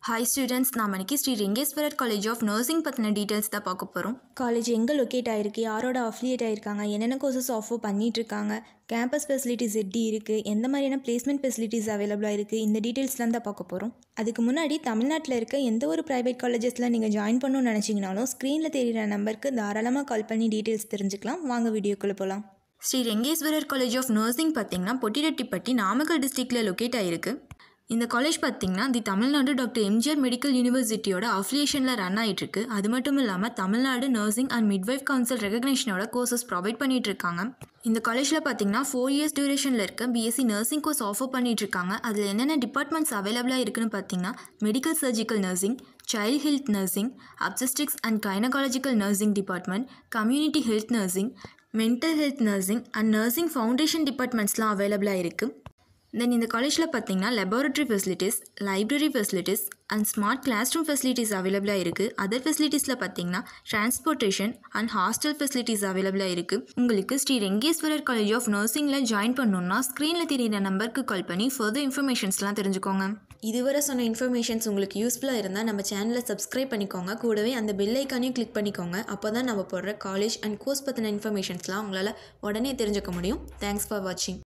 hi students நான் மணிக்கு Sri Rengeswarar college of nursing பற்றின டீட்டெயில்ஸ் தான் பார்க்க போகிறோம் காலேஜ் எங்கே லொக்கேட் ஆகிருக்கு யாரோட அஃபிலியேட் ஆகிருக்காங்க என்னென்ன கோர்சஸ் ஆஃபர் பண்ணிகிட்ருக்காங்க கேம்பஸ் ஃபெசிலிட்டிஸ் எப்படி இருக்குது எந்த மாதிரியான பிளேஸ்மெண்ட் ஃபெசிலிட்டிஸ் அவைலபிளாக இருக்குது இந்த டீட்டெயில்ஸ்லாம் தான் பார்க்க போகிறோம் அதுக்கு முன்னாடி தமிழ்நாட்டில் இருக்க எந்த ஒரு ப்ரைவேட் காலேஜஸில் நீங்கள் ஜாயின் பண்ணணும்னு நினச்சிங்கனாலும் ஸ்க்ரீனில் தெரியிற நம்பருக்கு தாராளமாக கால் பண்ணி டீட்டெயில்ஸ் தெரிஞ்சுக்கலாம் வாங்க வீடியோக்குள்ளே போகலாம் Sri Rengeswarar college of nursing பார்த்தீங்கன்னா பொட்டிரெட்டிப்பட்டி நாமக்கல் டிஸ்ட்ரிக்டில் லொக்கேட் ஆகிருக்கு இந்த காலேஜ் பார்த்தீங்கன்னா the Tamil Nadu doctor MGR medical யூனிவர்சிட்டியோட அஃபிலியேஷனில் ரன் ஆகிட்டு இருக்கு அது மட்டும் இல்லாமல் Tamil Nadu nursing and midwife council ரெகக்னேஷனோட கோர்சஸ் ப்ரொவைட் பண்ணிட்டு இருக்காங்க இந்த காலேஜில் பார்த்தீங்கன்னா ஃபோர் இயர்ஸ் டியூரேஷனில் இருக்க பிஎஸ்சி நர்சிங் கோர்ஸ் ஆஃபர் பண்ணிட்டு இருக்காங்க அதில் என்னென்ன டிபார்ட்மெண்ட்ஸ் அவைலபிளாக இருக்குன்னு பார்த்தீங்கன்னா medical surgical nursing child health nursing obstetrics and gynaecological nursing department community health nursing mental health nursing and nursing foundation டிபார்ட்மெண்ட்ஸ்லாம் அவைலபிளாக இருக்குது தென் இந்த காலேஜில் பார்த்தீங்கன்னா laboratory facilities library facilities and smart class room facilities அவைலபிளாக இருக்குது அதர் ஃபெசிலிட்டிஸில் பார்த்தீங்கன்னா transportation and hostel facilities அவைலபிளாக இருக்குது உங்களுக்கு ஸ்ரீ ரெங்கேஸ்வரர் காலேஜ் ஆஃப் நர்சிங்கில் ஜாயின் பண்ணணுன்னா ஸ்க்ரீனில் தெரியுற நம்பருக்கு கால் பண்ணி ஃபர்தர் இன்ஃபர்மேஷன்ஸ்லாம் தெரிஞ்சுக்கோங்க இதுவரை சொன்ன இன்ஃபர்மேஷன்ஸ் உங்களுக்கு யூஸ்ஃபுல்லாக இருந்தால் நம்ம சேனலை சப்ஸ்கிரைப் பண்ணிக்கோங்க கூடவே அந்த பெல் ஐக்கானையும் கிளிக் பண்ணிக்கோங்க அப்போ தான் நம்ம போடுற காலேஜ் அண்ட் கோர்ஸ் பற்றின இன்ஃபர்மேஷன்ஸ்லாம் உங்களால் உடனே தெரிஞ்சுக்க முடியும் தேங்க்ஸ் ஃபார் வாட்சிங்